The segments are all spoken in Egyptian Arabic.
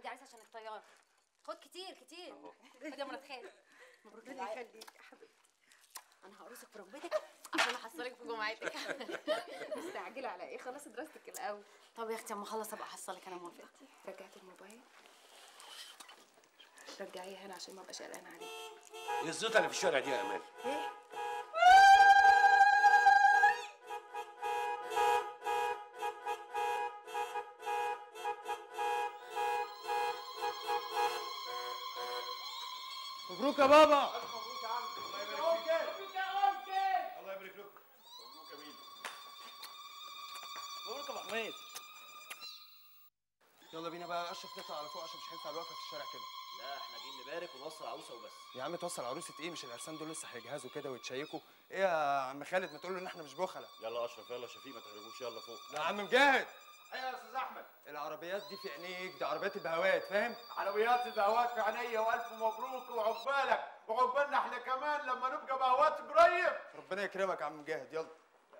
خد يا عريس عشان الطياره خد كتير كتير خد يا مرات خالد مبروك ربنا يخليك يا حبيبتي انا هقرصك في ركبتك عشان احصلك في جمعتك مستعجله على ايه خلصي دراستك الاول طب يا اختي اما اخلص ابقى احصلك انا موافقه رجعت الموبايل رجعيه هنا عشان ما ابقاش قلقانه عليك ايه الزيطه اللي في الشارع دي يا امال ايه مبروك يا بابا الله يبارك لكم مبروك يا مين مبروك يا ابو حميد يلا بينا بقى اشرف نطلع على فوق عشان مش هينفع الوقفه في الشارع كده لا احنا جايين نبارك ونوصل عروسه وبس يا عم توصل عروسه ايه مش العرسان دول لسه هيجهزوا كده ويتشيكوا ايه يا عم خالد ما تقول له ان احنا مش بخله يلا يا اشرف يلا شفيق ما تحرجوش يلا فوق لا يا عم مجاهد ايوه يا استاذ احمد العربيات دي في عينيك دي عربيات البهوات فاهم عربيات البهوات في عينيا والف مبروك وعقبالك وعقبالنا احنا كمان لما نبقى بهوات قريب ربنا يكرمك يا عم مجاهد يلا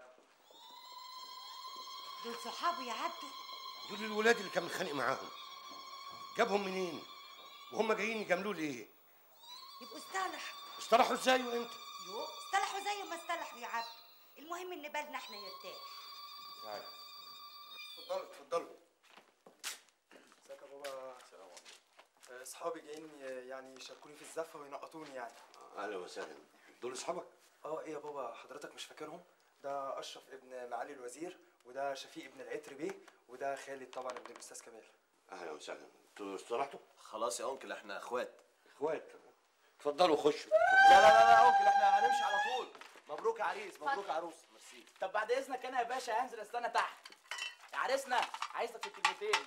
دول صحابي يا عبده دول الولاد اللي كان متخانق معاهم جابهم منين وهم جايين يجاملوه ليه يبقوا اصطلحوا اصطلحوا ازاي وامتى يو اصطلحوا زي ما اصطلحوا يا عبده المهم ان بالنا احنا يرتاح تعالى اتفضلوا اتفضلوا ازيك يا بابا السلام عليكم اصحابي جايين ي- يعني يشاركوني في الزفه وينقطوني يعني اهلا وسهلا دول اصحابك اه ايه يا بابا حضرتك مش فاكرهم ده اشرف ابن معالي الوزير وده شفيق ابن العتر بيه وده خالد طبعا ابن الاستاذ كمال اهلا وسهلا انتوا اصطلحتوا خلاص يا انكل احنا اخوات اخوات اتفضلوا خشوا لا لا لا لا يا انكل احنا هنمشي على طول مبروك يا عريس مبروك يا عروس ميرسي طب بعد اذنك انا يا باشا هنزل استنى تحت يا عريسنا عايزك في الكلمتين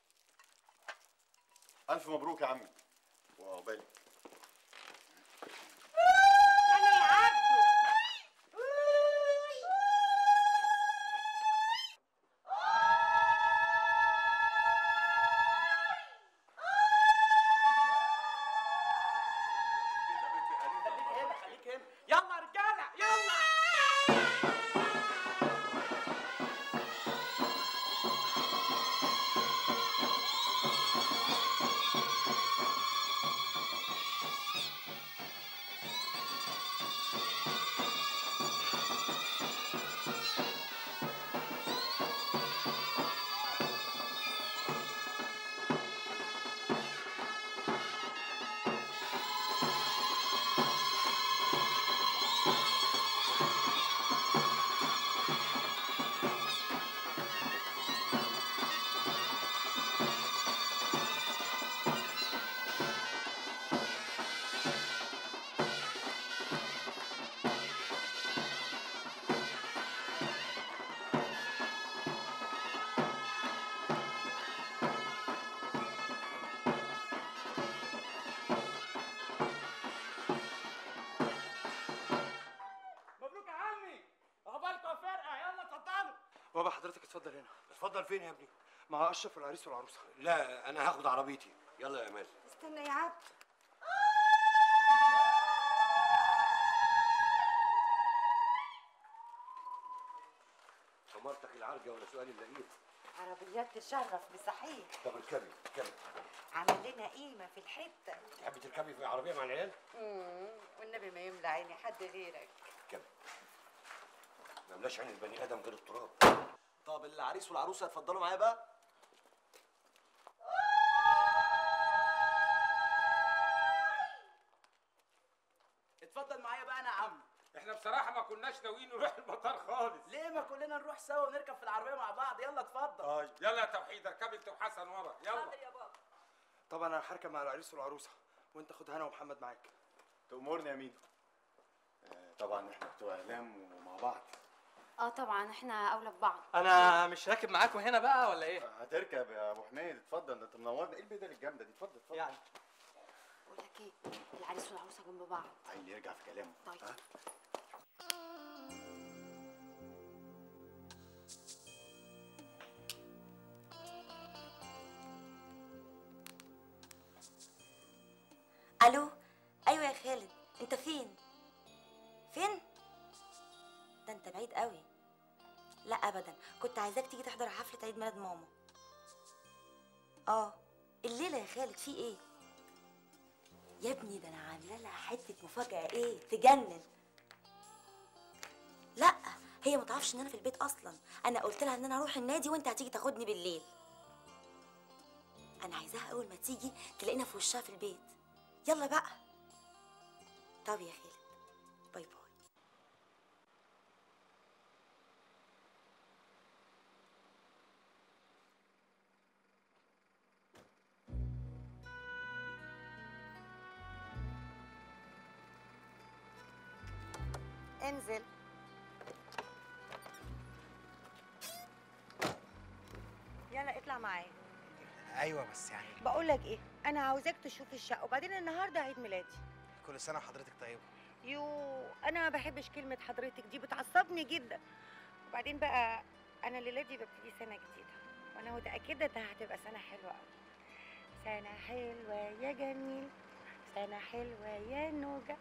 الف مبروك يا عمي وعقبالك انا يا عبده خليك هنا خليك هنا يلا يا رجاله يلا مبروك يا عمي عقبالكم يا فرقه يلا اتفضلوا بابا حضرتك اتفضل هنا اتفضل فين يا ابني مع اشرف والعريس والعروسه لا انا هاخد عربيتي يلا يا امال استنى يا عبده عمارتك العرجه ولا سؤال اللئيم عربيات تشرف بصحيح طب اركبي اركبي عمل لنا قيمه في الحته تحبي تركبي في عربيه مع العيال مم، والنبي ما يملى عيني حد غيرك اركبي ما ملاش عين البني ادم غير التراب طب العريس والعروسه اتفضلوا معايا بقى اتفضل معايا بقى انا يا عم احنا بصراحه ما كناش ناويين نروح المطار خالص ليه ما كلنا نروح سوا ونركب في العربيه مع بعض يلا اتفضل طيب يلا يا توحيد اركبي انت وحسن ورا يلا يا بابا طبعا انا هركب مع العريس والعروسه وانت خد هنا ومحمد معاك تأمرني يا ميدو طبعا احنا بتوع اعلام ومع بعض اه طبعا احنا اولى ببعض انا مش راكب معاكم هنا بقى ولا ايه هتركب يا ابو حميد اتفضل ده انت منورنا ايه البدل الجامده دي اتفضل اتفضل يعني بقول لك ايه العريس والعروسه جنب بعض عايز يرجع في كلامه طيب. ها؟ الو ايوه يا خالد انت فين فين ده انت بعيد قوي لا ابدا كنت عايزاك تيجي تحضر حفله عيد ميلاد ماما اه الليله يا خالد في ايه يا ابني ده انا عامله لها حته مفاجاه ايه تجنن لا هي ما تعرفش ان انا في البيت اصلا انا قلت لها ان انا هروح النادي وانت هتيجي تاخدني بالليل انا عايزاها اول ما تيجي تلاقينا في وشها في البيت يلا بقى طب يا خالد باي باي انزل يلا اطلع معايا ايوه بس يعني بقول لك ايه انا عاوزاك تشوف الشقه وبعدين النهارده عيد ميلادي كل سنه وحضرتك طيبه يو انا ما بحبش كلمه حضرتك دي بتعصبني جدا وبعدين بقى انا الليله دي ببتدي سنه جديده وانا متاكده انها هتبقى سنه حلوه قوي سنه حلوه يا جميل سنه حلوه يا نوجه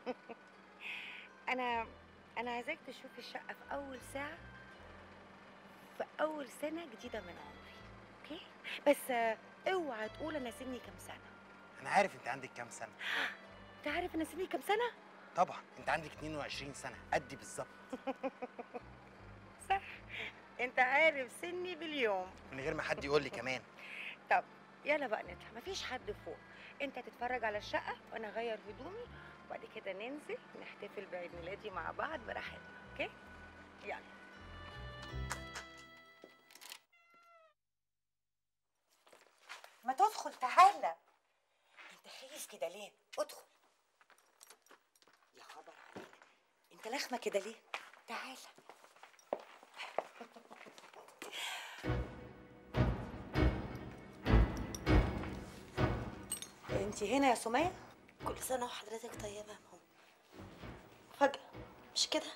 انا انا عايزاك تشوف الشقه في اول ساعه في اول سنه جديده من عمري اوكي بس آه، اوعى تقول انا سني كام سنه انا عارف انت عندك كام سنه انت عارف انا سني كام سنه طبعا انت عندك 22 سنه قدي بالظبط صح انت عارف سني باليوم من غير ما حد يقول لي كمان طب يلا بقى نطلع مفيش حد فوق انت تتفرج على الشقه وانا اغير هدومي وبعد كده ننزل نحتفل بعيد ميلادي مع بعض براحتنا اوكي يلا ما تدخل تعالى انت خايف كده ليه ادخل يا خبر عليك انت لخمه كده ليه تعالى انت هنا يا سمية؟ كل سنه وحضرتك طيبه يا ماما فجاه مش كده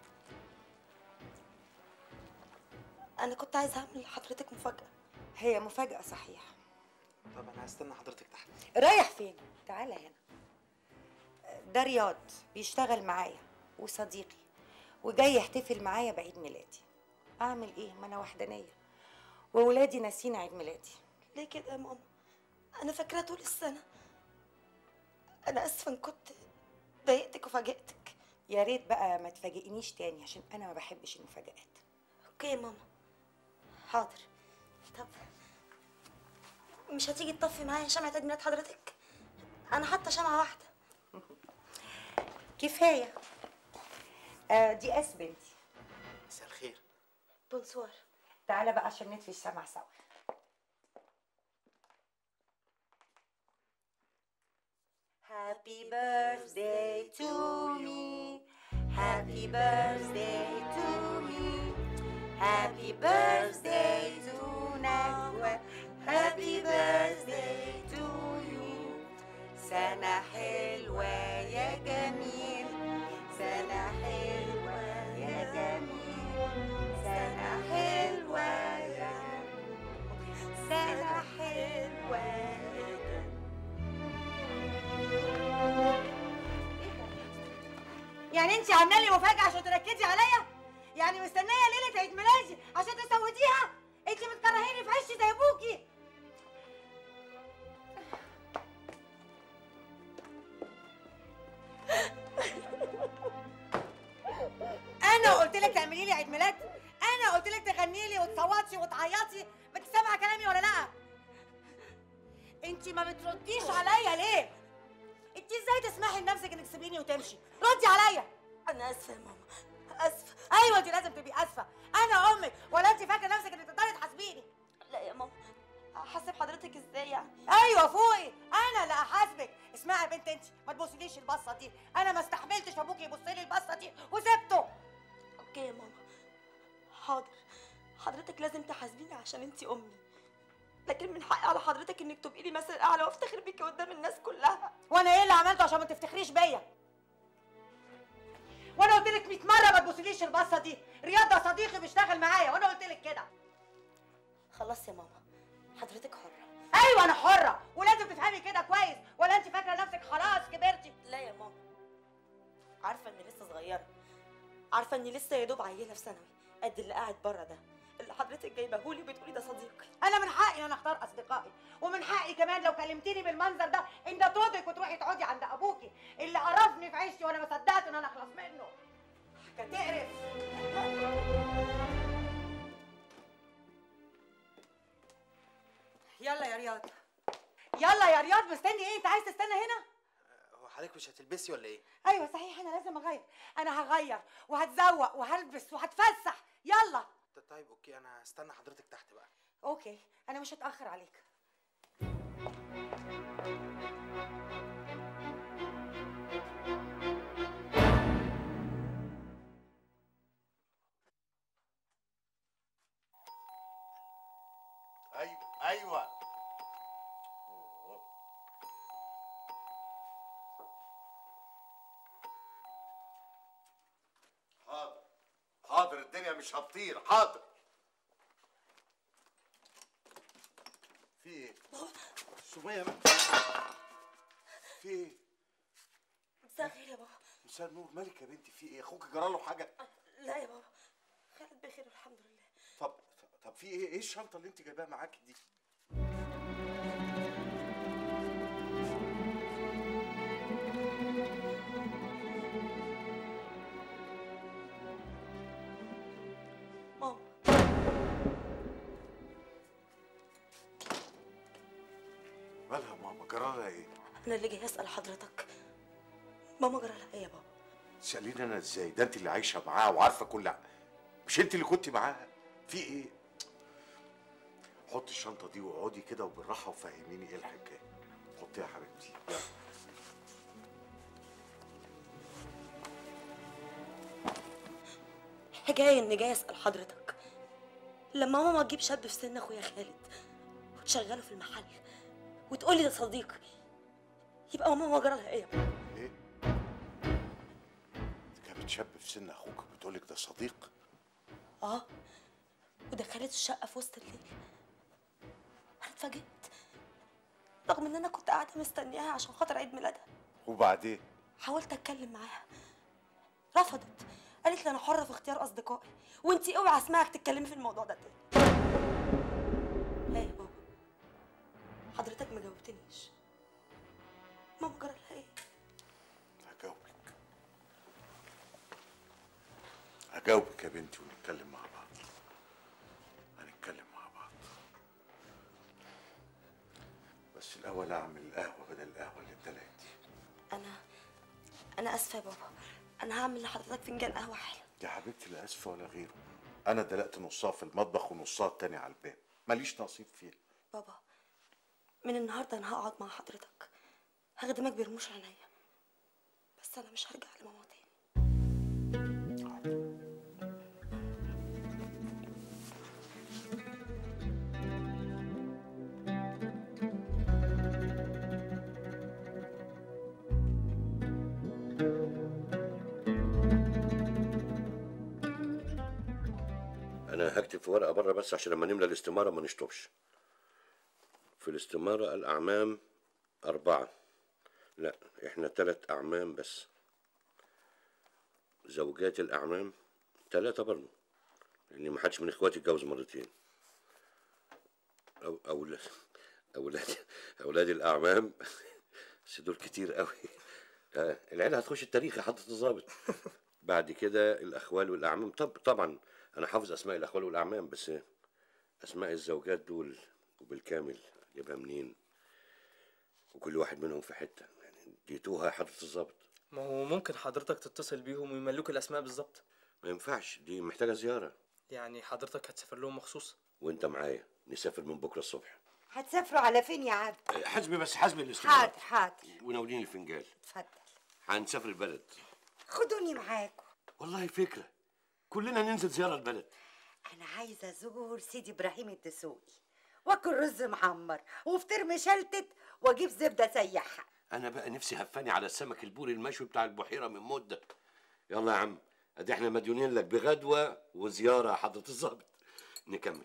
انا كنت عايزه اعمل لحضرتك مفاجاه هي مفاجأة صحيح طب انا هستنى حضرتك تحت رايح فين؟ تعالى هنا ده رياض بيشتغل معايا وصديقي وجاي يحتفل معايا بعيد ميلادي اعمل ايه ما انا وحدانيه وولادي ناسين عيد ميلادي ليه كده يا ماما انا فاكره طول السنه انا اسفه ان كنت ضايقتك وفاجئتك يا ريت بقى ما تفاجئنيش تاني عشان انا ما بحبش المفاجآت اوكي يا ماما حاضر طب مش هتيجي تطفي معايا شمعة عيد ميلاد حضرتك انا حاطه شمعة واحدة كفايه آه دي اس بنتي مساء الخير بونسوار تعالى بقى عشان نطفي الشمع سوا Happy birthday to me. Happy birthday to me. Happy birthday to Najwa. Happy birthday to you. سنة حلوة يا جميل. سنة حلوة يا جميل. سنة حلوة يا جميل. سنة حلوة يا جميل. يعني انت عامله لي مفاجاه عشان تركزي عليا يعني مستنيه ليله عيد ميلادي عشان تسوديها انت بتكرهيني في عشي زي ابوكي انا قلت لك تعملي لي عيد ميلاد انا قلت لك تغني لي وتصوتي وتعيطي انت سامعه كلامي ولا لا انت ما بترديش عليا ليه انت ازاي تسمحي لنفسك انك تسيبيني وتمشي ردي عليا انا اسفه يا ماما اسفه ايوه انت لازم تبقي اسفه انا امك ولا انت فاكره نفسك انك تقدري تحاسبيني لا يا ماما احاسب حضرتك ازاي يعني ايوه فوقي انا اللي احاسبك اسمعي يا بنت انت ما تبصليش البصه دي انا ما استحملتش ابوكي يبص لي البصه دي وسبته اوكي يا ماما حاضر حضرتك لازم تحاسبيني عشان انتي امي لكن من حقي على حضرتك انك تبقي لي مثل اعلى وافتخر بيكي قدام الناس كلها وانا ايه اللي عملته عشان ما تفتخريش بيا وانا قلت لك 100 مره ما تبصليش البصه دي رياض ده صديقي بيشتغل معايا وانا قلت لك كده خلاص يا ماما حضرتك حرة ايوه انا حره ولازم تفهمي كده كويس ولا انت فاكره نفسك خلاص كبرتي لا يا ماما عارفه اني لسه صغيره عارفه اني لسه يا دوب عيله في ثانوي قد اللي قاعد بره ده اللي اللي حضرتك جايبهولي بتقولي ده صديقي انا من حقي ان انا اختار اصدقائي ومن حقي كمان لو كلمتيني بالمنظر ده ان اطردك وتروحي تقعدي عند ابوكي اللي قرفني في عيشتي وانا ما صدقت ان انا اخلص منه كان تقرف يلا يا رياض يلا يا رياض مستني ايه انت عايز تستنى هنا هو حضرتك مش هتلبسي ولا ايه؟ ايوه صحيح انا لازم اغير انا هغير وهتزوق وهلبس وهتفسح يلا ط- طيب اوكي انا هستنى حضرتك تحت بقى اوكي انا مش هتاخر عليك ايوه ايوه حاضر حاضر الدنيا مش هتطير حاضر في ايه؟ سمية ما- في ايه؟ مساء الخير يا بابا مساء النور مالك يا بنتي في ايه؟ اخوك جراله حاجة؟ لا يا بابا خالد بخير الحمد لله طب طب في ايه؟ ايه الشنطة اللي انت جايباها معاكي دي؟ ماما مالها ماما؟ جرالها ايه؟ انا اللي جاي اسال حضرتك ماما جرى لها ايه يا بابا تسأليني انا ازاي؟ ده انت اللي عايشة معاها وعارفة كل ح- مش انت اللي كنت معاها؟ في ايه؟ حطي الشنطة دي واقعدي كده وبالراحة وفهميني ايه الحكاية. حطيها يا حبيبتي. يلا. الحكايه اني جاي اسال حضرتك لما ماما تجيب شاب في سن اخويا خالد وتشغله في المحل وتقولي ده صديقي يبقى ماما جرى لها ايه يا بابا ايه؟ جابت شاب في سن اخوك بتقولك ده صديق؟ اه ودخلت الشقه في وسط الليل انا اتفاجئت رغم ان انا كنت قاعده مستنياها عشان خاطر عيد ميلادها وبعدين؟ حاولت اتكلم معاها رفضت قالت لي انا حره في اختيار اصدقائي وانتي اوعي اسمعك تتكلمي في الموضوع ده تاني ايه يا بابا حضرتك ما جاوبتنيش ماما جرى لها ايه هجاوبك. هجاوبك يا بنتي ونتكلم مع بعض. هنتكلم مع بعض. بس الاول اعمل قهوة بدل القهوة اللي اتدلقت دي. انا انا اسفه يا بابا انا هعمل لحضرتك فنجان قهوه حالا يا حبيبتي لا اسفة ولا غيره. انا دلقت نصها في المطبخ ونصها التاني على الباب. ماليش نصيب فيها. بابا من النهارده انا هقعد مع حضرتك هخدمك برموش عينيا بس انا مش هرجع لماما تاني انا هكتب في ورقه بره بس عشان لما نملى الاستماره ما نشطبش في الاستماره الاعمام اربعه لا احنا ثلاث اعمام بس زوجات الاعمام ثلاثه برضه لان ما حدش من اخواتي اتجوز مرتين أو أولاد أولاد أولاد الأعمام بس دول كتير قوي آه، العيلة هتخش التاريخ يا حضرة الظابط بعد كده الأخوال والأعمام طب طبعا أنا حافظ أسماء الأخوال والأعمام بس أسماء الزوجات دول وبالكامل أجيبها منين وكل واحد منهم في حتة يعني ديتوها يا حضرة الظابط ما هو ممكن حضرتك تتصل بيهم ويملوك الاسماء بالظبط ما ينفعش دي محتاجة زيارة يعني حضرتك هتسافر لهم مخصوص وأنت معايا نسافر من بكرة الصبح هتسافروا على فين يا عبد حزمي بس حزمي الاستمرار حاضر حاضر وناولين الفنجان اتفضل هنسافر البلد خدوني معاكم والله فكرة كلنا ننزل زيارة البلد انا عايزه ازور سيدي ابراهيم الدسوقي واكل رز محمر وفطير مشلتت واجيب زبده سيحها أنا بقى نفسي هفاني على السمك البوري المشوي بتاع البحيرة من مدة يلا يا عم أدي احنا مديونين لك بغدوة وزيارة يا حضرة الظابط نكمل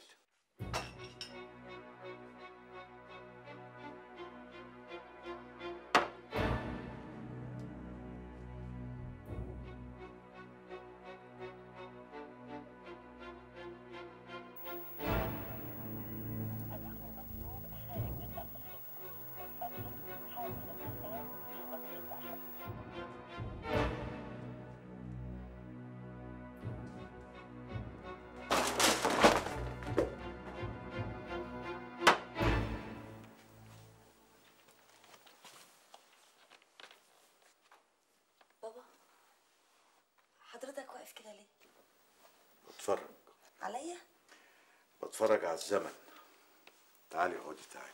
واقف كده ليه بتفرج عليا بتفرج على الزمن تعالي اقعدي تعالي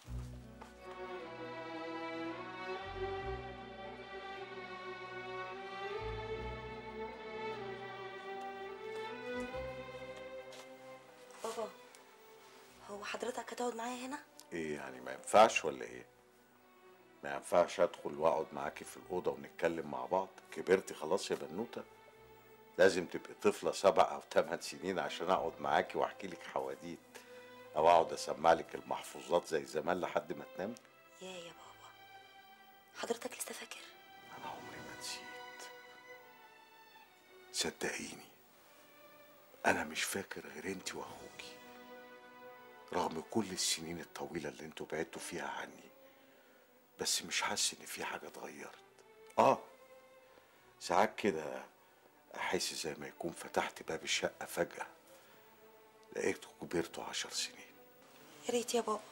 بابا هو حضرتك هتقعد معايا هنا ايه يعني ما ينفعش ولا ايه ما ينفعش ادخل واقعد معاكي في الاوضه ونتكلم مع بعض كبرتي خلاص يا بنوته لازم تبقي طفله سبع او ثمان سنين عشان اقعد معاكي واحكي لك حواديت او اقعد اسمع لك المحفوظات زي زمان لحد ما تنام يا يا بابا حضرتك لسه فاكر انا عمري ما نسيت صدقيني انا مش فاكر غير انت واخوكي رغم كل السنين الطويله اللي انتوا بعدتوا فيها عني بس مش حاسس ان في حاجه اتغيرت اه ساعات كده احس زي ما يكون فتحت باب الشقه فجاه لقيته كبرتوا عشر سنين يا ريت يا بابا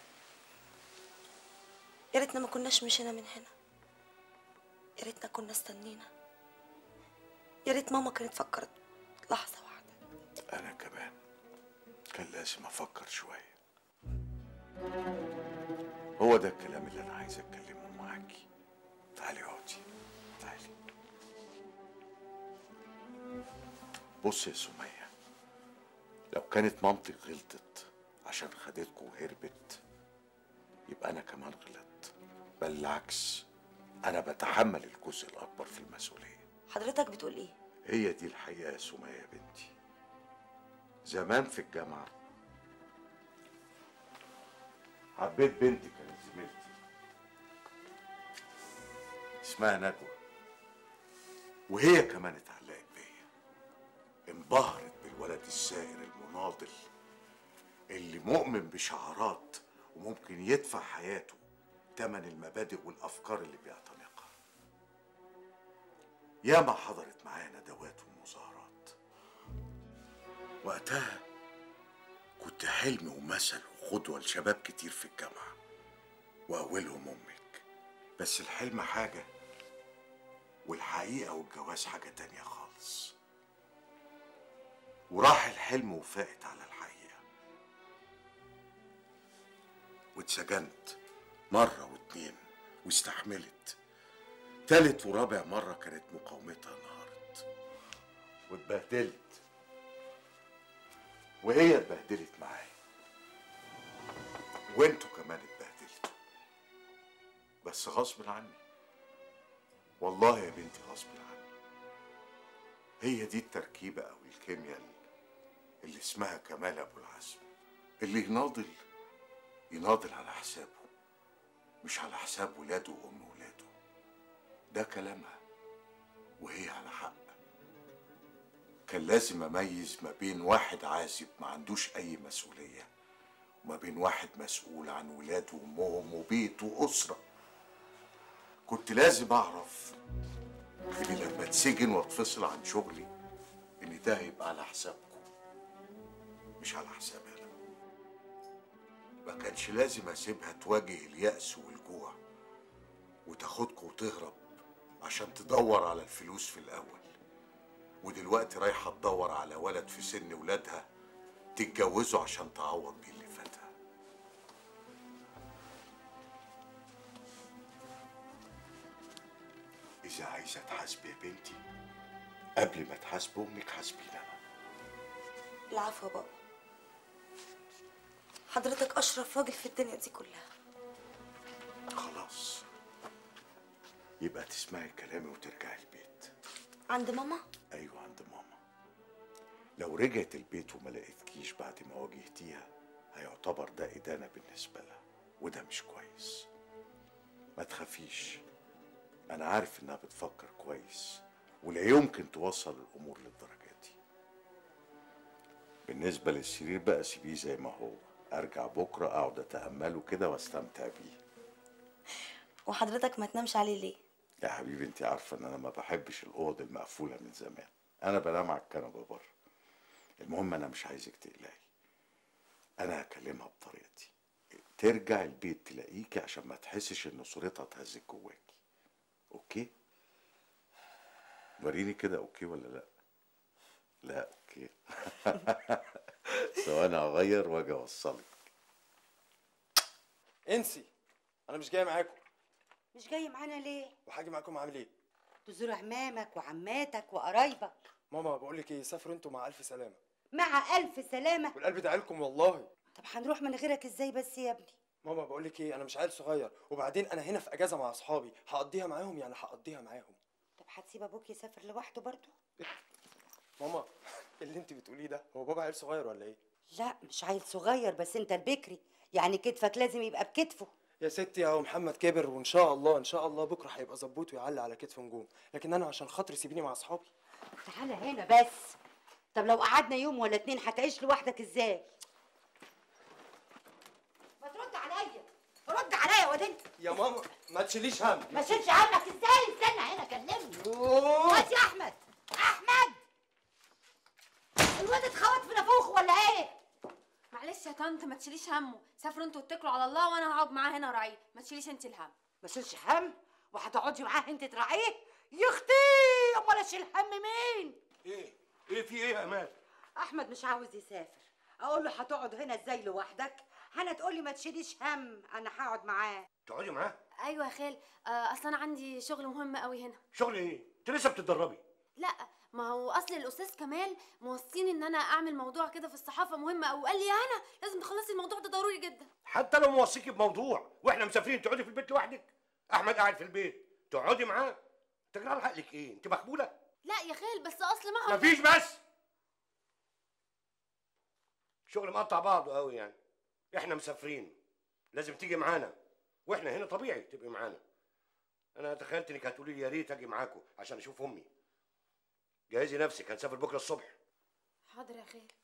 يا ريتنا ما كناش مشينا من هنا يا ريتنا كنا استنينا يا ريت ماما كانت فكرت لحظة واحدة انا كمان كان لازم افكر شويه هو ده الكلام اللي انا عايز اتكلمه معاكي تعالي اقعدي تعالي بصي يا سميه لو كانت مامتي غلطت عشان خدتكم وهربت يبقى انا كمان غلطت بل العكس انا بتحمل الجزء الاكبر في المسؤوليه حضرتك بتقول ايه هي دي الحقيقة يا سمية يا بنتي زمان في الجامعة حبيت بنتي كانت زميلتي اسمها نجوى وهي كمان اتعلقت بيا انبهرت بالولد السائر المناضل اللي مؤمن بشعارات وممكن يدفع حياته تمن المبادئ والأفكار اللي بيعتنقها ياما حضرت معايا ندوات ومظاهرات وقتها كنت حلم ومثل وقدوة لشباب كتير في الجامعة وأولهم أمك بس الحلم حاجة والحقيقة والجواز حاجة تانية خالص وراح الحلم وفاقت على الحقيقة واتسجنت مرة واتنين واستحملت تالت ورابع مرة كانت مقاومتها انهارت واتبهدلت وهي اتبهدلت معايا وانتوا كمان اتبهدلتوا بس غصب عني والله يا بنتي غصب عني هي دي التركيبة أو الكيمياء اللي اسمها كمال أبو العزم اللي يناضل يناضل على حسابه مش على حساب ولاده وأم ولاده ده كلامها وهي على حق كان لازم أميز ما بين واحد عازب ما عندوش أي مسؤولية وما بين واحد مسؤول عن ولاده وأمهم وبيت وأسرة كنت لازم أعرف إن لما اتسجن واتفصل عن شغلي إن ده هيبقى على حسابكم مش على حسابي أنا ما كانش لازم أسيبها تواجه اليأس والجوع وتاخدكم وتهرب عشان تدور على الفلوس في الأول ودلوقتي رايحة تدور على ولد في سن ولادها تتجوزه عشان تعوض بيه اللي فاتها إذا عايزة تحاسبي يا بنتي قبل ما تحاسب أمك حاسبيني أنا العفو يا بابا حضرتك أشرف راجل في الدنيا دي كلها خلاص يبقى تسمعي كلامي وترجعي البيت عند ماما أيوة عند ماما لو رجعت البيت وما لقيتكيش بعد ما واجهتيها هيعتبر ده إدانة بالنسبة لها وده مش كويس ما تخافيش أنا عارف إنها بتفكر كويس ولا يمكن توصل الأمور للدرجة دي بالنسبة للسرير بقى سيبيه زي ما هو أرجع بكرة أقعد أتأمله كده وأستمتع بيه وحضرتك ما تنامش عليه ليه يا حبيبي انت عارفه ان انا ما بحبش الاوض المقفوله من زمان انا بنام على الكنبه بره المهم انا مش عايزك تقلقي انا هكلمها بطريقتي ترجع البيت تلاقيكي عشان ما تحسش ان صورتها اتهزت جواكي اوكي وريني كده اوكي ولا لا لا اوكي ثواني هغير واجي اوصلك انسي انا مش جاي معاكم مش جاي معانا ليه وهاجي معاكم عامل ايه تزور عمامك وعماتك وقرايبك ماما بقول لك ايه سافروا انتوا مع الف سلامه مع الف سلامه والقلب ده لكم والله طب هنروح من غيرك ازاي بس يا ابني ماما بقول لك ايه انا مش عيل صغير وبعدين انا هنا في اجازه مع اصحابي هقضيها معاهم يعني هقضيها معاهم طب هتسيب ابوك يسافر لوحده برضه ماما اللي انت بتقوليه ده هو بابا عيل صغير ولا ايه لا مش عيل صغير بس انت البكري يعني كتفك لازم يبقى بكتفه يا ستي اهو محمد كبر وان شاء الله ان شاء الله بكره هيبقى ظبوط ويعلي على كتف نجوم لكن انا عشان خاطري سيبيني مع اصحابي تعالى هنا بس طب لو قعدنا يوم ولا اتنين هتعيش لوحدك ازاي ما ترد عليا رد عليا يا واد انت يا ماما ما تشيليش هم ما شيلش عنك ازاي استنى هنا كلمني بس يا احمد احمد الواد اتخبط في نافوخ ولا ايه معلش يا طنط ما تشيليش همه سافروا انتوا واتكلوا على الله وانا هقعد معاه هنا وراعيه ما تشيليش انت الهم ما تشيلش هم وهتقعدي معاه انت تراعيه يا اختي امال اشيل هم مين ايه ايه في ايه يا امان احمد مش عاوز يسافر اقول له هتقعد هنا ازاي لوحدك هنا تقول لي ما تشيليش هم انا هقعد معاه تقعدي معاه ايوه يا خال آه، اصل انا عندي شغل مهم قوي هنا شغل ايه انت لسه بتتدربي لا ما هو اصل الاستاذ كمال موصيني ان انا اعمل موضوع كده في الصحافه مهمه قوي قال لي يا هنا لازم تخلصي الموضوع ده ضروري جدا حتى لو موصيكي بموضوع واحنا مسافرين تقعدي في البيت لوحدك احمد قاعد في البيت تقعدي معاه تجرى عقلك ايه انت مخبوله لا يا خال بس اصل ما هو مفيش بس شغل مقطع بعضه قوي يعني احنا مسافرين لازم تيجي معانا واحنا هنا طبيعي تبقي معانا انا تخيلت انك هتقولي لي يا ريت اجي معاكم عشان اشوف امي جهزي نفسك هنسافر بكره الصبح حاضر يا خال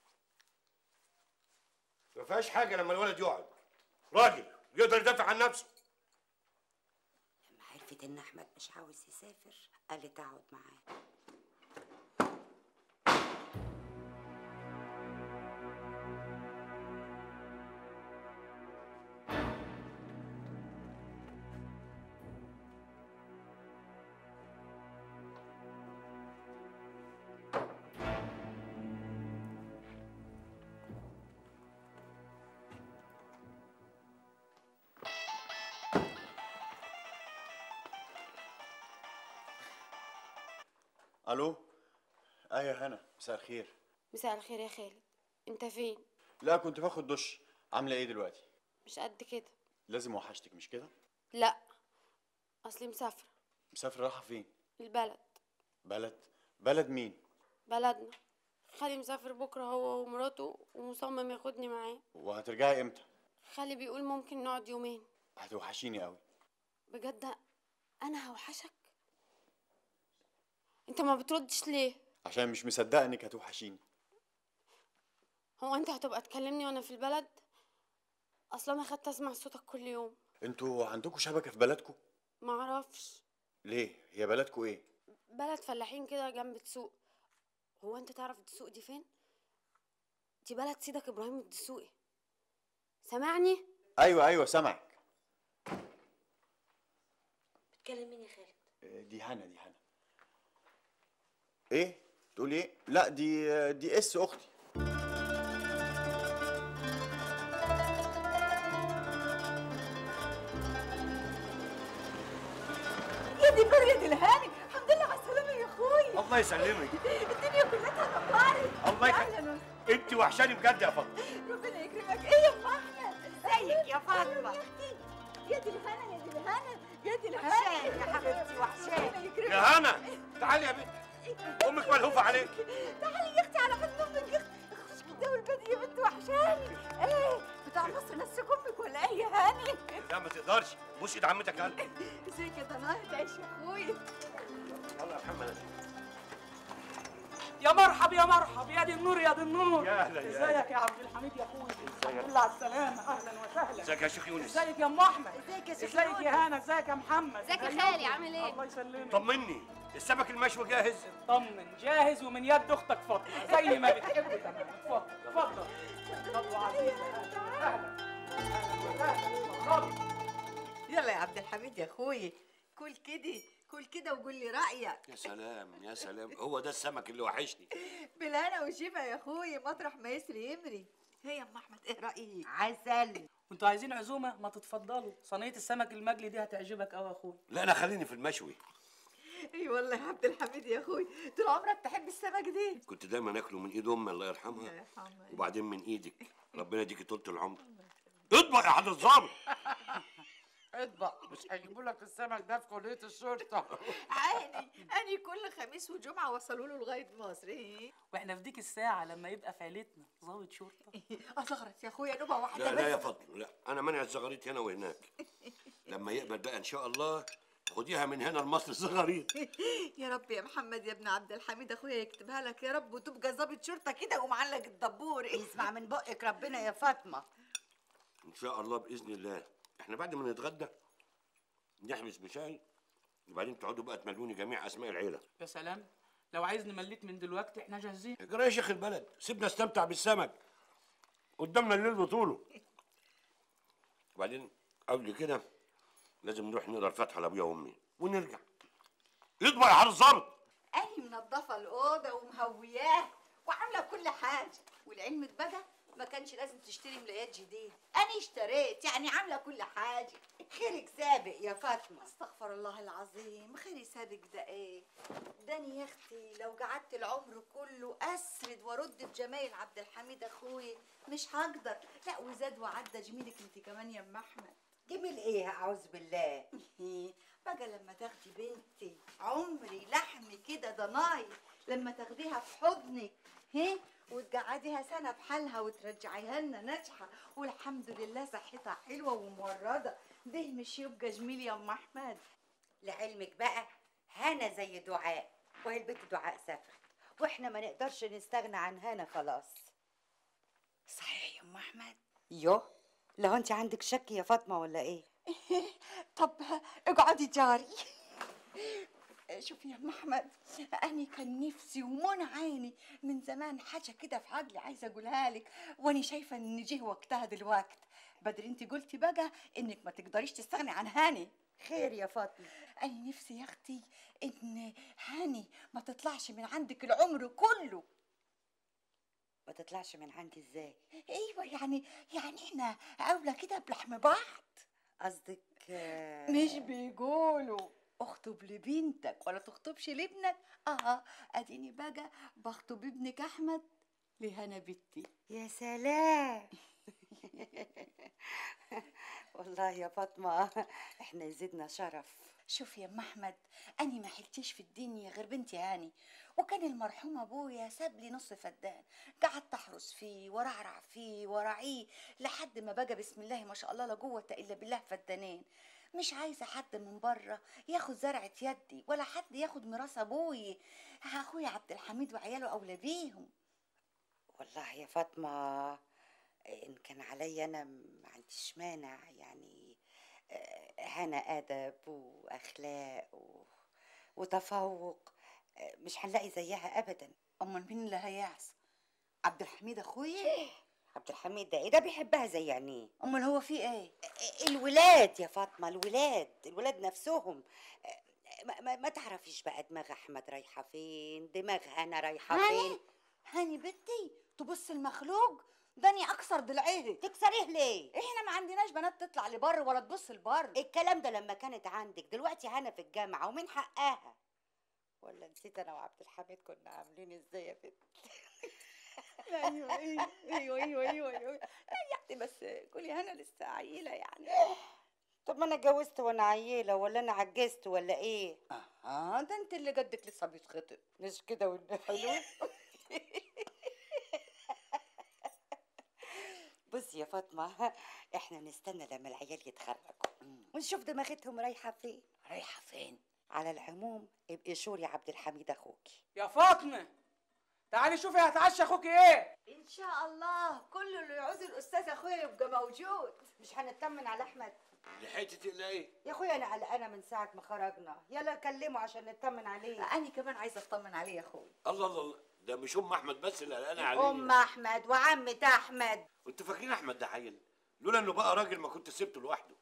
ما فيهاش حاجه لما الولد يقعد راجل يقدر يدافع عن نفسه لما عرفت ان احمد مش عاوز يسافر قالت اقعد معاه الو ايوه يا هنا مساء الخير مساء الخير يا خالد انت فين لا كنت باخد دش عامله ايه دلوقتي مش قد كده لازم وحشتك مش كده لا اصلي مسافره مسافره رايحه فين البلد بلد بلد مين بلدنا خالي مسافر بكره هو ومراته ومصمم ياخدني معاه وهترجعي امتى خالي بيقول ممكن نقعد يومين هتوحشيني قوي بجد انا هوحشك انت ما بتردش ليه عشان مش مصدقه انك هتوحشيني هو انت هتبقى تكلمني وانا في البلد اصلا انا خدت اسمع صوتك كل يوم انتوا عندكم شبكه في بلدكم ما اعرفش ليه هي بلدكم ايه بلد فلاحين كده جنب دسوق هو انت تعرف الدسوق دي فين دي بلد سيدك ابراهيم الدسوقي سامعني ايوه ايوه سامعك بتكلم مين يا خالد آه، دي هنا دي هنا ايه تقولي ايه لا دي آه، دي اس اختي يا دي نور يا دي الهاني الحمد لله على السلامة يا اخوي الله يسلمك الدنيا كلها نورت الله يخليك انت وحشاني بجد يا فاطمه ربنا يكرمك ايه يا ام احمد ازيك يا فاطمه يا دي الهنا يا دي الهنا يا دي الهنا وحشاني يا حبيبتي وحشاني ربنا يكرمك. يا هنا تعالي يا بنت امك ملهوفه عليك تعالي يا اختي على حضن امك يا اختي اخش كده والبدي يا بنت وحشاني ايه بتاع مصر نسك امك ولا ايه يا هاني لا ما تقدرش بوس ايد عمتك يا هلا ازيك يا ضنايا تعيش يا اخويا يلا يا محمد يا مرحب يا مرحب يا دي النور يا دي النور يا أهلا، يا ازيك يا عبد الحميد يا اخوي الحمد لله على السلامه اهلا وسهلا ازيك يا شيخ يونس ازيك يا ام احمد ازيك يا شيخ ازيك يونس؟ يا هنا ازيك يا محمد ازيك يا أيوة. خالي، عامل ايه؟ الله يسلمك طمني السمك المشوي جاهز طمن جاهز ومن يد اختك فاطمه زي ما بتحب تمام اتفضل اتفضل خطوه عزيزه اهلا اهلا وسهلا اتفضل يلا يا عبد الحميد يا اخوي كل كده كل كده وقول لي رايك يا سلام يا سلام هو ده السمك اللي وحشني بالهنا والشفا يا اخويا مطرح ما يسري يمري هي يا ام احمد ايه رايك عسل وانتوا عايزين عزومه ما تتفضلوا صينيه السمك المجلي دي هتعجبك قوي يا اخويا لا انا خليني في المشوي اي والله يا عبد الحميد يا اخوي طول عمرك تحب السمك دي كنت دايما اكله من ايد امي الله يرحمها الله يرحمها. وبعدين من ايدك ربنا يديكي طولة العمر اطبق يا حضرة الظابط اطبق مش هيجيبوا لك السمك ده في كليه الشرطه عادي اني كل خميس وجمعه وصلوا له لغايه مصر ايه واحنا في ديك الساعه لما يبقى في عيلتنا ضابط شرطه اصغرت يا اخويا نوبه واحده لا لا يا بس فاطمه لا انا مانع الزغاريت هنا وهناك لما يقبل بقى ان شاء الله خديها من هنا لمصر الزغاريت يا رب يا محمد يا ابن عبد الحميد اخويا يكتبها لك يا رب وتبقى ظابط شرطه كده ومعلق الدبور اسمع من بقك ربنا يا فاطمه ان شاء الله باذن الله احنا بعد ما نتغدى نحبس بشاي وبعدين تقعدوا بقى تملوني جميع اسماء العيله يا سلام لو عايز نمليك من دلوقتي احنا جاهزين اجرى يا شيخ البلد سيبنا استمتع بالسمك قدامنا الليل بطوله وبعدين قبل كده لازم نروح نقرا الفاتحه لابويا وامي ونرجع يطبع يا حارس الظابط اني منظفه الاوضه ومهوياه وعامله كل حاجه والعلم بقى ما كانش لازم تشتري ملايات جديد انا اشتريت يعني عامله كل حاجه خيرك سابق يا فاطمه استغفر الله العظيم خيري سابق ده ايه داني يا اختي لو قعدت العمر كله اسرد وارد بجمايل عبد الحميد اخوي مش هقدر لا وزاد وعدى جميلك انت كمان يا ام احمد جميل ايه اعوذ بالله بقى لما تاخدي بنتي عمري لحمي كده ضناي لما تاخديها في حضنك هي وتقعديها سنة بحالها وترجعيها لنا ناجحة والحمد لله صحتها حلوة ومورده ده مش يبقى جميل يا ام احمد لعلمك بقى هنا زي دعاء وهي البنت دعاء سافرت واحنا ما نقدرش نستغنى عن هنا خلاص صحيح يا ام احمد يو لو انت عندك شك يا فاطمه ولا ايه طب اقعدي جاري شوفي يا ام احمد انا كان نفسي ومن عيني من زمان حاجه كده في عقلي عايزه اقولها لك وانا شايفه ان جه وقتها دلوقت بدر انت قلتي بقى انك ما تقدريش تستغني عن هاني خير يا فاطمه انا نفسي يا اختي ان هاني ما تطلعش من عندك العمر كله ما تطلعش من عندي ازاي ايوه يعني يعني احنا اولى كده بلحم بعض قصدك آه، مش بيقولوا اخطب لبنتك ولا تخطبش لابنك اه اديني بقى بخطب ابنك احمد لهنا بنتي يا سلام والله يا فاطمه احنا زدنا شرف شوفي يا ام احمد اني ما حلتيش في الدنيا غير بنتي هاني وكان المرحوم ابويا ساب لي نص فدان قعدت احرس فيه ورعرع فيه وراعيه لحد ما بقى بسم الله ما شاء الله لا قوه الا بالله فدانين مش عايزه حد من بره ياخد زرعه يدي ولا حد ياخد ميراث ابوي اخويا عبد الحميد وعياله اولى بيهم والله يا فاطمه ان كان عليا انا ما عنديش مانع يعني آه، هنا ادب واخلاق و... وتفوق آه، مش هنلاقي زيها ابدا امال مين اللي هيعصى عبد الحميد اخويا عبد الحميد ده ايه ده بيحبها زي يعني امال هو في ايه الولاد يا فاطمه الولاد الولاد نفسهم آه، ما, ما, ما تعرفيش بقى دماغ احمد رايحه فين دماغ هنا رايحه هاني فين هاني بنتي تبص المخلوق داني اكسر ضلعيه تكسريه ليه احنا ما عندناش بنات تطلع لبر ولا تبص لبر الكلام ده لما كانت عندك دلوقتي هنا في الجامعه ومن حقها ولا نسيت انا وعبد الحميد كنا عاملين ازاي يا بنت ايوه ايوه ايوه ايوه ايوه ايوه يعني بس كلي هنا لسه عيله يعني طب ما انا اتجوزت وانا عيله ولا انا عجزت ولا ايه اه ده انت اللي جدك لسه بيتخطب مش كده ولا حلو بصي يا فاطمه احنا نستنى لما العيال يتخرجوا ونشوف دماغتهم رايحه فين رايحه فين على العموم ابقي شوري عبد الحميد اخوكي يا فاطمه تعالي شوفي هتعشى اخوكي ايه ان شاء الله كل اللي يعوز الاستاذ اخويا يبقى موجود مش هنطمن على احمد لحقتي تقلقي يا اخويا انا قلقانه من ساعه ما خرجنا يلا كلمه عشان نطمن عليه انا كمان عايزه اطمن عليه يا اخويا الله الله الله ده مش ام احمد بس اللي قلقانه عليه ام احمد وعمة احمد انتوا فاكرين احمد ده عيل لولا انه بقى راجل ما كنت سبته لوحده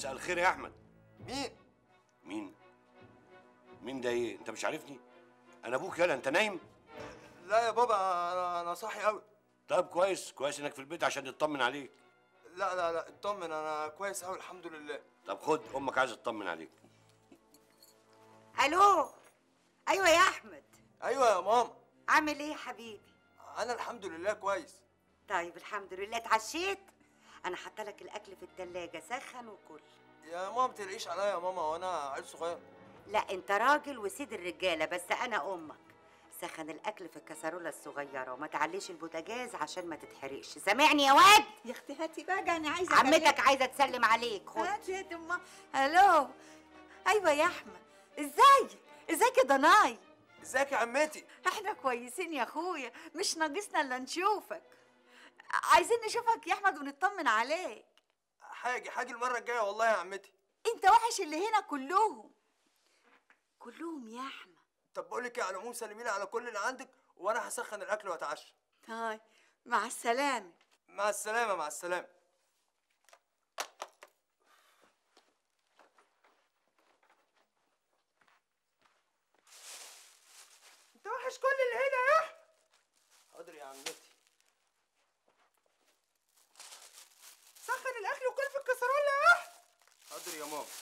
مساء الخير يا احمد مين مين مين ده ايه انت مش عارفني انا ابوك يالا انت نايم لا يا بابا انا انا صاحي قوي طيب كويس كويس انك في البيت عشان نطمن عليك لا لا لا اطمن انا كويس قوي الحمد لله طب خد امك عايزه تطمن عليك الو ايوه يا احمد ايوه يا ماما عامل ايه يا حبيبي انا الحمد لله كويس طيب الحمد لله اتعشيت انا حاطه لك الاكل في التلاجة سخن وكل يا ماما ما تقلقيش عليا يا ماما وانا عيل صغير لا انت راجل وسيد الرجاله بس انا امك سخن الاكل في الكسرونه الصغيره وما تعليش البوتاجاز عشان ما تتحرقش سامعني يا واد يا اختي هاتي بقى انا عايزه عمتك عايزه تسلم عليك خد هاتي يا امه الو ايوه يا احمد ازيك ازيك يا ضناي ازيك يا عمتي احنا كويسين يا اخويا مش ناقصنا الا نشوفك عايزين نشوفك يا احمد ونطمن عليك حاجه حاجه المره الجايه والله يا عمتي انت وحش اللي هنا كلهم كلهم يا احمد طب بقول لك ايه على العموم سلمي لي على كل اللي عندك وانا هسخن الاكل واتعشى هاي مع السلامه مع السلامه مع السلامه انت وحش كل اللي هنا يا أحمد. حاضر يا عمتي سخن الاكل وكل في الكسرونه يا أحمد. حاضر يا ماما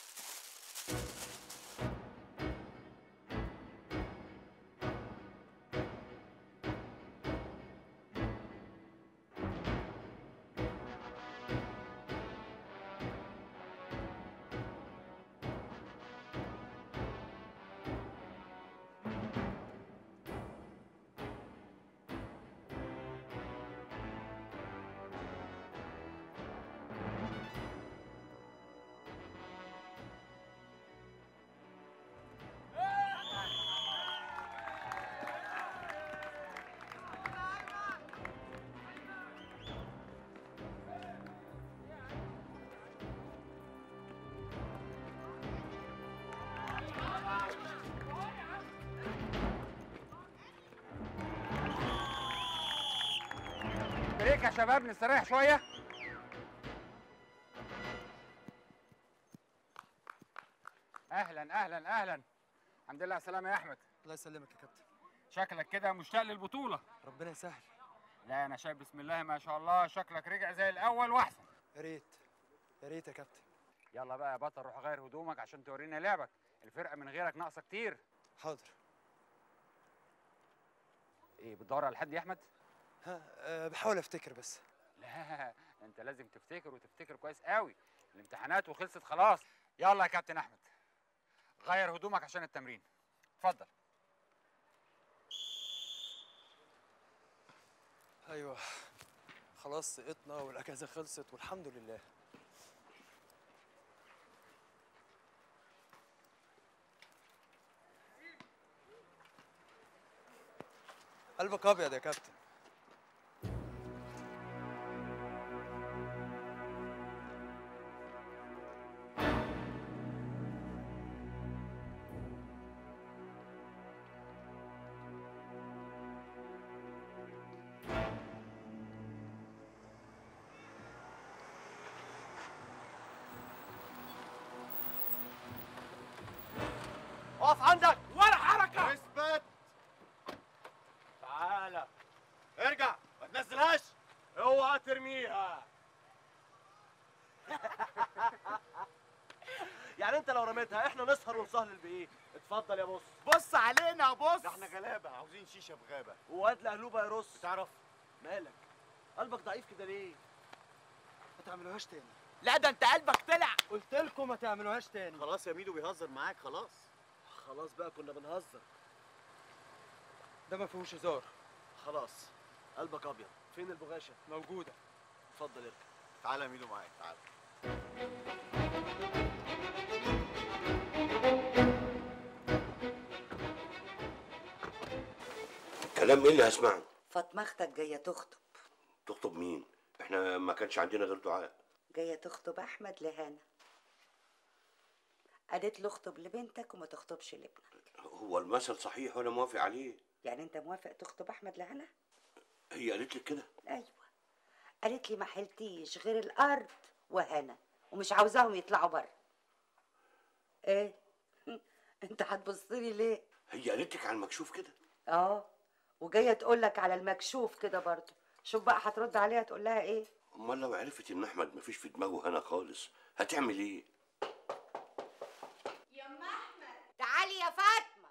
بريك يا شباب نستريح شويه اهلا اهلا اهلا الحمد لله على السلامه يا احمد الله يسلمك يا كابتن شكلك كده مشتاق للبطوله ربنا يسهل لا انا شايف بسم الله ما شاء الله شكلك رجع زي الاول واحسن يا ريت يا ريت يا كابتن يلا بقى يا بطل روح غير هدومك عشان تورينا لعبك الفرقه من غيرك ناقصه كتير حاضر ايه بتدور على حد يا احمد ها أه بحاول افتكر بس لا انت لازم تفتكر وتفتكر كويس قوي الامتحانات وخلصت خلاص يلا يا كابتن احمد غير هدومك عشان التمرين اتفضل ايوه خلاص سقطنا والاجازه خلصت والحمد لله قلبك ابيض يا كابتن اقف عندك ولا حركه اثبت تعالى ارجع ما تنزلهاش اوعى ترميها يعني انت لو رميتها احنا نسهر ونسهلل بايه اتفضل يا بص بص علينا يا بص ده احنا غلابه عاوزين شيشه بغابه وواد لهلوبه يرص تعرف مالك قلبك ضعيف كده ليه ما تعملوهاش تاني لا ده انت قلبك طلع قلت لكم ما تعملوهاش تاني خلاص يا ميدو بيهزر معاك خلاص خلاص بقى كنا بنهزر ده ما فيهوش هزار خلاص قلبك ابيض فين البغاشه موجوده اتفضل اركب تعالى يا ميدو معاك تعالى كلام ايه اللي هسمعه فاطمه اختك جايه تخطب تخطب مين احنا ما كانش عندنا غير دعاء جايه تخطب احمد لهنا قالت له اخطب لبنتك وما تخطبش لابنك هو المثل صحيح وانا موافق عليه يعني انت موافق تخطب احمد لهنا هي قالت لك كده ايوه قالت لي ما حلتيش غير الارض وهنا ومش عاوزاهم يطلعوا بره ايه انت هتبصلي ليه هي قالت لك على المكشوف كده اه وجايه تقول لك على المكشوف كده برضه شوف بقى هترد عليها تقول لها ايه امال لو عرفت ان احمد مفيش في دماغه هنا خالص هتعمل ايه يا ام احمد تعالي يا فاطمه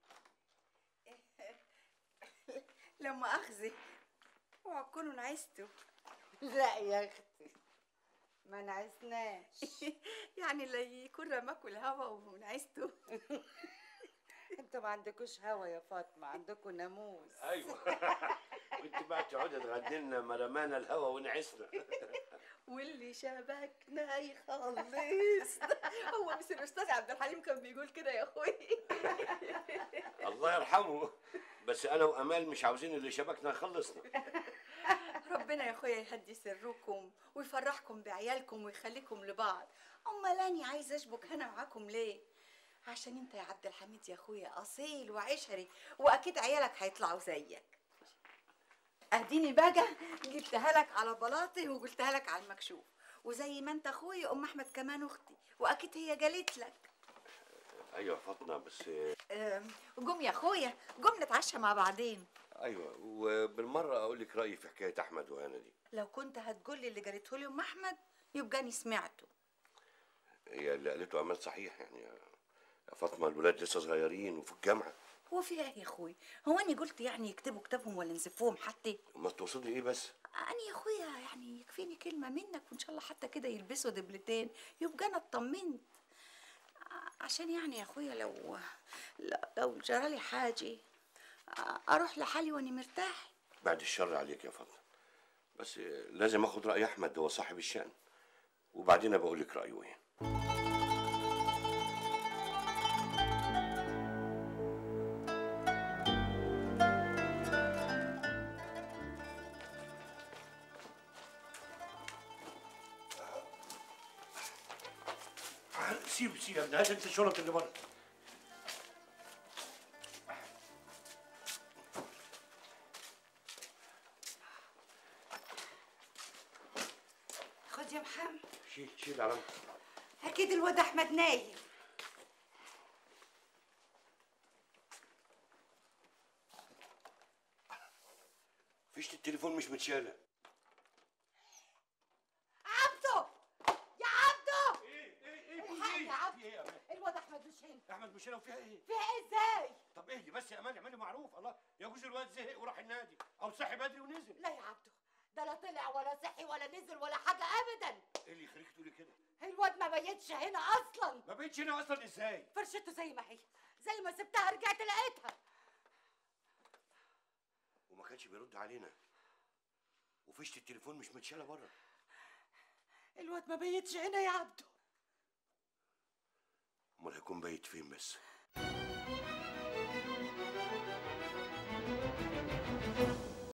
لا مؤاخذه اوعى تكونوا نعستوا لا يا اختي ما نعسناش يعني لا يكون رماكوا الهوا ونعستوا انتوا ما عندكوش هوا يا فاطمه عندكم ناموس ايوه وانت بقى تقعدي تغني لنا ما رمانا الهوا ونعسنا واللي شبكنا يخلص هو مش الاستاذ عبد الحليم كان بيقول كده يا اخوي الله يرحمه بس انا وامال مش عاوزين اللي شبكنا يخلصنا ربنا يا اخويا يهدي سركم ويفرحكم بعيالكم ويخليكم لبعض امال اني عايزه اشبك هنا معاكم ليه عشان انت يا عبد الحميد يا اخويا اصيل وعشري واكيد عيالك هيطلعوا زيك اديني بقى جبتها لك على بلاطي وقلتها لك على المكشوف وزي ما انت اخويا ام احمد كمان اختي واكيد هي قالت لك ايوه يا فاطمه بس أم، قوم يا اخويا قوم نتعشى مع بعضين ايوه وبالمره اقول لك رايي في حكايه احمد وهنا دي لو كنت هتقول لي اللي قالته لي ام احمد يبقى اني سمعته هي اللي قالته امال صحيح يعني يا فاطمه الولاد لسه صغيرين وفي الجامعه هو في ايه يا اخوي هو اني قلت يعني يكتبوا كتابهم ولا نزفوهم حتى ما تقصدي ايه بس انا يا اخويا يعني يكفيني كلمه منك وان شاء الله حتى كده يلبسوا دبلتين يبقى انا اطمنت ع- عشان يعني يا اخويا لو لو- لو جرالي حاجه ع- اروح لحالي واني مرتاح بعد الشر عليك يا فاطمه بس لازم اخد راي احمد هو صاحب الشان وبعدين بقول لك رايه ايه سيب سيب يا ابني هات انت الشنط اللي بره خد يا محمد شيل شيل علامتك اكيد الواد احمد نايم فيش التليفون مش متشاله عبده يا عبده ايه ايه الحقني يا عبده ايه يا امان الواد احمد مش هنا احمد مش هنا وفيها ايه فيها ايه ازاي طب اهدي بس يا امان اعملي معروف الله يجوز الواد زهق وراح النادي او صحي بدري ونزل لا يا عبده ده لا طلع ولا صحي ولا نزل ولا حاجه ابدا ايه اللي يخليك تقولي كده الواد ما بيتش هنا اصلا ما بقتش هنا اصلا ازاي فرشته زي ما هي زي ما سبتها رجعت لقيتها وما كانش بيرد علينا وفيشه التليفون مش متشاله بره الواد ما بيتش هنا يا عبده امال هيكون بايت فين بس